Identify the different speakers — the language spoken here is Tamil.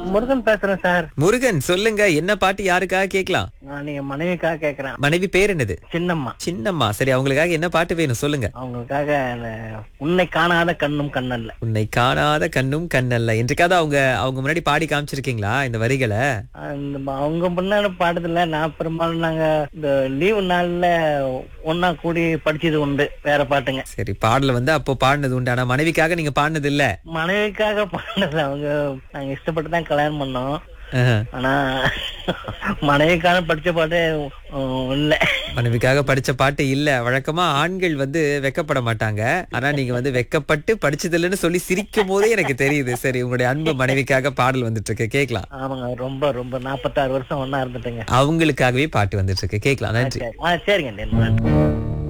Speaker 1: முருகன் பேசுறேன் சார்
Speaker 2: முருகன் சொல்லுங்க என்ன பாட்டு யாருக்காக கேட்கலாம்
Speaker 1: நான் நீங்க மனைவிக்காக கேக்குறேன்
Speaker 2: மனைவி பேர் என்னது
Speaker 1: சின்னம்மா
Speaker 2: சின்னம்மா சரி அவங்களுக்காக என்ன பாட்டு வேணும் சொல்லுங்க
Speaker 1: அவங்களுக்காக அந்த உன்னை காணாத கண்ணும் கண்ணல்ல
Speaker 2: உன்னை காணாத கண்ணும் கண்ணல்ல என்றைக்காவது அவங்க அவங்க முன்னாடி பாடி காமிச்சிருக்கீங்களா இந்த வரிகளை
Speaker 1: அந்த ம- அவங்க முன்னாடி பாடுறதில்ல நான் பெரும்பாலும் நாங்க இந்த லீவு நாள்ல ஒன்னா கூடி படிச்சது உண்டு வேற பாட்டுங்க
Speaker 2: சரி பாடல வந்து அப்போ பாடினது உண்டு ஆனா மனைவிக்காக நீங்க பாடினது இல்ல
Speaker 1: மனைவிக்காக பாடுனது அவங்க நாங்க இஷ்டப்பட்டு தான் கல்யாணம் பண்ணோம்
Speaker 2: ஆஹா.
Speaker 1: ஆனா மனைவிக்காக படிச்ச பாட்டு உம், இல்ல
Speaker 2: மனைவிக்காக படிச்ச பாட்டு இல்ல வழக்கமா ஆண்கள் வந்து வெக்கப்பட மாட்டாங்க ஆனா நீங்க வந்து வெக்கப்பட்டு படிச்சது இல்லைன்னு சொல்லி சிரிக்கும் போதே எனக்கு தெரியுது சரி உங்களுடைய அன்பு மனைவிக்காக பாடல் வந்துட்டு இருக்கு கேட்கலாம்
Speaker 1: ஆமாங்க ரொம்ப ரொம்ப நாற்பத்தாறு வருஷம் ஒன்னா இருந்துட்டுங்க
Speaker 2: அவங்களுக்காகவே பாட்டு வந்துட்டு இருக்கு கேட்கலாம் நன்றி
Speaker 1: ஆ சரிங்க நன்றி